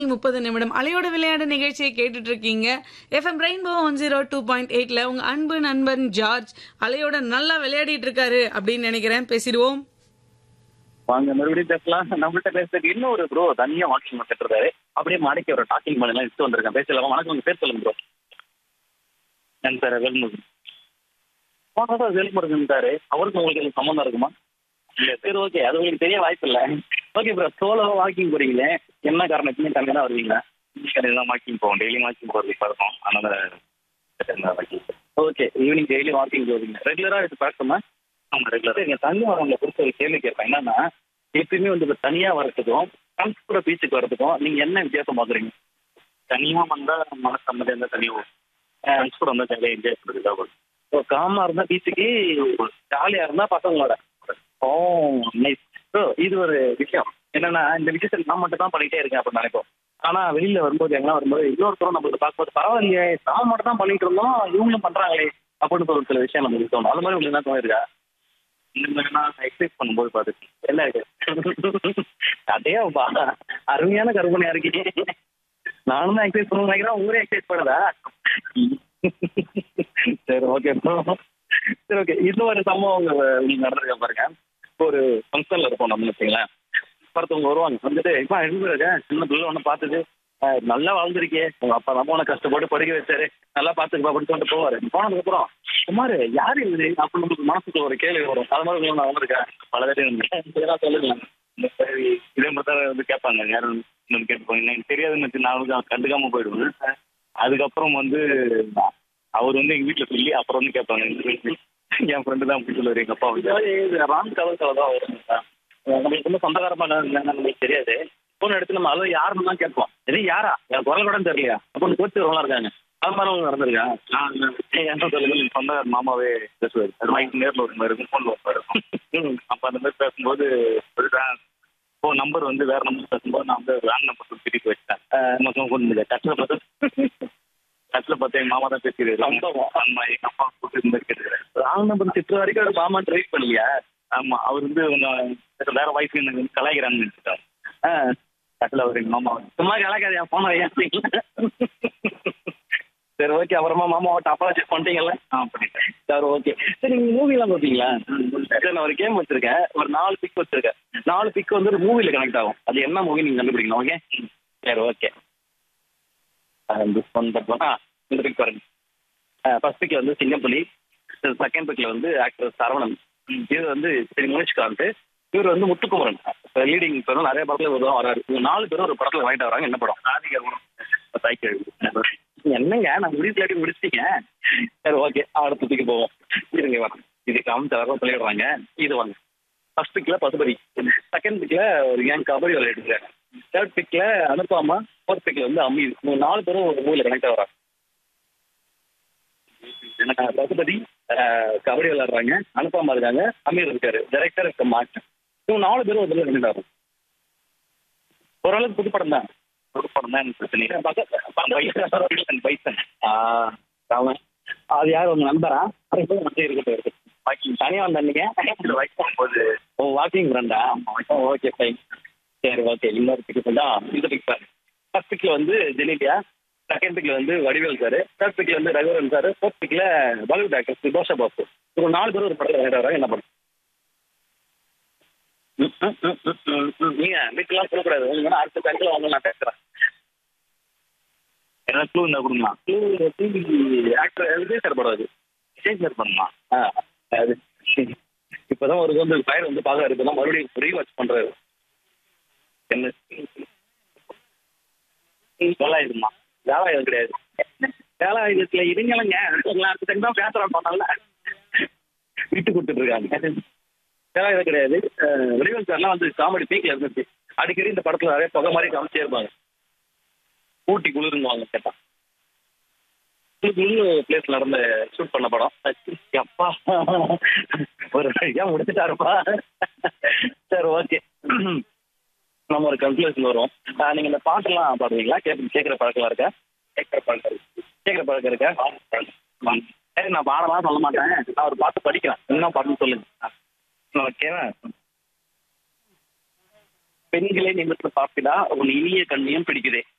முப்பது நிமிடம் அலையோட விளையாடு நிகழ்ச்சியை கேட்டுட்டு இருக்கீங்க FM rainbow one zero two point எயிட்ல உங்க அன்பு நண்பன் ஜார்ஜ் அலையோட நல்லா விளையாடிட்டு இருக்காரு அப்படின்னு நினைக்கிறேன் பேசிடுவோம் வாங்க மறுபடியும் பேசலாம் நம்மள்ட்ட பேசுறதுக்கு இன்னும் ஒரு ப்ரோ தனியா வாக்கிங் கட்டுறாரு அப்படியே மாடிக்கு ஒரு டாக்கிங் பண்ணலாம் எடுத்து வந்திருக்கேன் பேசலாம் வணக்கம் உங்க பேர் சொல்லுங்க ப்ரோ என் சார் வேல்முருகன் போனதா வேல்முருகன்ட்டாரு அவருக்கு உங்களுக்கு எதுவும் சம்மந்தம் இருக்குமா இல்ல சரி ஓகே அது உங்களுக்கு தெரிய வாய்ப்பு இல்லை ஓகே ப்ரோ சோலோவா வாக்கிங் போறீங்களே என்ன காரணத்துக்கு தனியாக தான் வருவீங்களா தான் வாக்கிங் போவோம் டெய்லி வாக்கிங் போகிறது பழக்கம் அதனால walking okay evening daily walking போவீங்க ரெகுலரா இது பழக்கமா ஆமாம் ரெகுலராக சரிங்க தனியா வரவங்களை பொறுத்த ஒரு கேள்வி கேட்பேன் என்னன்னா எப்பயுமே வந்து இப்ப தனியா வர்றதுக்கும் ஃப்ரெண்ட்ஸ் கூட பீச்சுக்கு வர்றதுக்கும் நீங்க என்ன வித்தியாசம் பாக்குறீங்க தனியாக வந்தால் மனசு அமைதியாக இருந்தால் தனியாக ஃப்ரெண்ட்ஸ் கூட வந்தால் ஜாலியாக என்ஜாய் பண்ணுறதுக்காக வரும் இப்போ காமா இருந்தா பீச்சுக்கு ஜாலியா இருந்தா பசங்களோட ஓ நைஸ் ஸோ இது ஒரு விஷயம் என்னன்னா இந்த விஷயத்தை நான் மட்டும் தான் பண்ணிட்டே இருக்கேன் அப்படின்னு நினைப்போம் ஆனா வெளியில வரும்போது எங்கன்னா வரும்போது இன்னொருத்தரும் நம்மளுக்கு பார்க்கும்போது பரவாயில்லையே நான் மட்டும் தான் பண்ணிட்டு இருந்தோம் இவங்களும் பண்றாங்களே அப்படின்னு ஒரு சில விஷயம் நமக்கு தோணும் அது மாதிரி உங்களுக்கு என்ன தோணிருக்கா இந்த மாதிரி நான் எக்ஸசைஸ் பண்ணும்போது பார்த்துருக்கேன் என்ன இருக்கு அதே பா அருமையான கற்பனையா இருக்கீங்க நானும் தான் எக்ஸசைஸ் பண்ண நினைக்கிறேன் உங்களே எக்ஸசைஸ் பண்ணுதா சரி ஓகே சரி ஓகே இது ஒரு சம்பவம் உங்க உங்களுக்கு நடந்திருக்க பாருங்க இப்போ ஒரு ஃபங்க்ஷன்ல இருப்போம் நம்ம வச்சுங்களேன் ஒருத்தவங்க வருவாங்க வந்துட்டு இப்போ எழுந்துருக்க சின்ன பிள்ளை ஒன்று பார்த்துட்டு "அஹ், நல்லா வளர்ந்துருக்கே உங்க அப்பா தான் உனக்கு கஷ்டப்பட்டு படிக்க வச்சாரு நல்லா பார்த்துக்கப்பா அப்படின்னு சொல்லிட்டு போவாரு போனதுக்கு அப்புறம் குமார் யாரு இது அப்படின்னு உங்களுக்கு மனசுக்கு ஒரு கேள்வி வரும் அது மாதிரி உங்களுக்கு நான் வந்திருக்கேன் பல தடவை இருந்தேன் ஏதாவது சொல்லுங்க இந்த மாதிரி இதே மாதிரி தான் வந்து கேட்பாங்க யாரும் இன்னொன்று கேட்டுப்பாங்க எனக்கு தெரியாதுன்னு வச்சு நான் வந்து கண்டுக்காம போயிடுவேன் அதுக்கப்புறம் வந்து அவர் வந்து எங்கள் வீட்டில் சொல்லி அப்புறம் வந்து கேட்பாங்க என் ஃப்ரெண்டு தான் அப்படி சொல்லுவார் எங்கள் அப்பா வந்து ராம் கலர் கலர் தான் வரும் நம்மளுக்கு வந்து சொந்தக்காரமான நம்மளுக்கு தெரியாது ஃபோன் எடுத்து நம்ம அளவு யாருன்னு தான் கேட்போம் இது யாரா என் குரல் கூட தெரியலையா அப்படின்னு கோச்சு வரலாம் இருக்காங்க அது மாதிரி உங்களுக்கு நடந்திருக்கா என்ன சொல்லுங்க சொந்தக்கார மாமாவே பேசுவார் அது வாங்கி நேரில் ஒரு மாதிரி இருக்கும் ஃபோனில் ஒரு மாதிரி இருக்கும் அப்போ அந்த மாதிரி பேசும்போது ஒரு ஃபோன் நம்பர் வந்து வேற நம்பர் பேசும்போது நான் வந்து வேன் நம்பர் சொல்லி திருப்பி வச்சிட்டேன் மொத்தம் ஃபோன் முடியல கட்டில் பார்த்து கட்டில் பார்த்து எங்கள் மாமா தான் பேசிடுறாரு சம்பவம். ஆமா எங்கள் அப்பா கூட்டு இந்த மாதிரி கேட்டுக்கிறேன் ராங் நம்பர் திட்டுற வரைக்கும் ஒரு மாமா ட்ரை பண்ணலையா ஆமா அவர் வந்து உங்க வேற வாய்ஸ் எனக்கு வந்து கலாய்க்கிறாங்கன்னு நினைச்சிட்டாங்க ஆ, கட்டில் அவர் எங்கள் மாமா வந்து சும்மா கலாக்காது என் போன சரி ஓகே அப்புறமா மாமாவை டப்பா செக் பண்ணிட்டீங்கல்ல ஆ பண்ணிட்டேன் சரி ஓகே சரி நீங்க மூவிலாம் பார்ப்பீங்களா சரி நான் ஒரு கேம் வச்சிருக்கேன் ஒரு நாலு பிக் வச்சிருக்கேன் நாலு பிக் வந்து ஒரு மூவில கனெக்ட் ஆகும் அது என்ன மூவி நீங்க கண்டுபிடிக்கணும் ஓகே சரி ஓகே இந்த பிக் பாருங்க ஃபர்ஸ்ட் பிக்ல வந்து சிங்கப்புலி செகண்ட் பிக்ல வந்து ஆக்டர் சரவணன் இது வந்து திரு முனிஷ்காந்த் இவர் வந்து முத்துக்குமரன் லீடிங் பேரும் நிறைய படத்துல ஒரு வராரு இவங்க நாலு பேரும் ஒரு படத்துல வாங்கிட்டு வராங்க என்ன படம் ராதிகா குணம் சைக்கிள் என்னங்க நான் முடிச்சு முடிச்சிட்டீங்க சரி ஓகே அடுத்த பிக்கு போவோம் இருங்க வரேன் இது காமிச்ச வர சொல்லிடுறாங்க இது வாங்க ஃபர்ஸ்ட் பிக்ல பசுபதி செகண்ட் பிக்ல ஒரு கேங் கபடி விளையாடுறாங்க தேர்ட் பிக்ல அனுப்பாமா ஃபோர்த் பிக்ல வந்து அம்மி இவங்க நாலு பேரும் ஒரு மூவில கனெக்ட் வராங்க எனக்கு பசுபதி அஹ், கபடி விளையாடுறாங்க அனுப்பாமா இருக்காங்க அமீர் இருக்காரு டைரக்டர் இருக்க மாட்டேன் இவங்க நாலு பேரும் ஒரு கனெக்ட் ஆகும் ஓரளவுக்கு புது படம் தான் ஒரு படம் தான் எனக்கு பிரச்சனை பைசன் பைசன் அவன் அது யார் உங்க நண்பரா மட்டும் இருக்கட்டும் இருக்கு வாக்கிங் தனியா வந்தீங்க வாய்ஸ் போகும்போது ஓ வாக்கிங் ஃப்ரெண்டா ஓகே ஃபைன் சரி ஓகே இன்னொரு பிக் தான் இந்த பிக் சார் ஃபர்ஸ்ட் பிக்ல வந்து ஜெனிலியா செகண்ட் பிக்ல வந்து வடிவேல் சார் தேர்ட் பிக்ல வந்து ரகுவரன் சார் ஃபோர்த் பிக்ல பாலிவுட் ஆக்டர் சுபாஷா பாபு இவங்க நாலு பேரும் ஒரு படத்தில் வேற என்ன படம் ம், ம், ம், ம், ம், ம். நீங்க வீட்டுலாம் சொல்லக்கூடாது உங்களுக்கு வேணா அடுத்த பேங்க்ல வாங்க நான் பேசுறேன் ஏதாவது க்ளூ இருந்தால் கொடுங்களா ஆக்டர் விஜய் சார் படம் அது விஜய் சார் பண்ணுமா ஆ, அது இப்பதான் ஒரு வந்து ஃபயர் வந்து பார்க்க இப்பதான் மறுபடியும் ரீவாட்ச் பண்றாரு என்ன தொள்ளாயிரமா வேலாயுதம் கிடையாது வேலாயுதத்துல இருங்களங்க அடுத்த டைம் தான் பேசுறான் பண்ணல விட்டு கொடுத்துட்டு இருக்காங்க வேலாயுதம் கிடையாது அஹ், வடிவேல் சார்லாம் வந்து காமெடி பீக்ல இருந்துச்சு அடிக்கடி இந்த படத்துல நிறைய புகை மாதிரி காமிச்சே இருப்பாங்க ஊட்டி குளிருங்குவாங்க கேட்டா குளிர் பிளேஸ்ல நடந்த ஷூட் பண்ண படம் அப்பா ஒரு வழியா முடிச்சுட்டாருப்பா சரி ஓகே நம்ம ஒரு கன்க்ளூஷன் வரும் ஆஹ் நீங்க இந்த பாட்டெல்லாம் பாடுவீங்களா கேட்க கேட்குற பழக்கம் இருக்கா கேட்குற பழக்கம் இருக்கு கேட்குற பழக்கம் இருக்கா சரி நான் பாடலாம் சொல்ல மாட்டேன் நான் ஒரு பாட்டு படிக்கிறேன் என்ன பாட்டுன்னு சொல்லுங்க ஓகேவா பெண்களே நிமிர்ந்து பார்ப்பிடா உன் இனிய கண்ணியம் பிடிக்குதே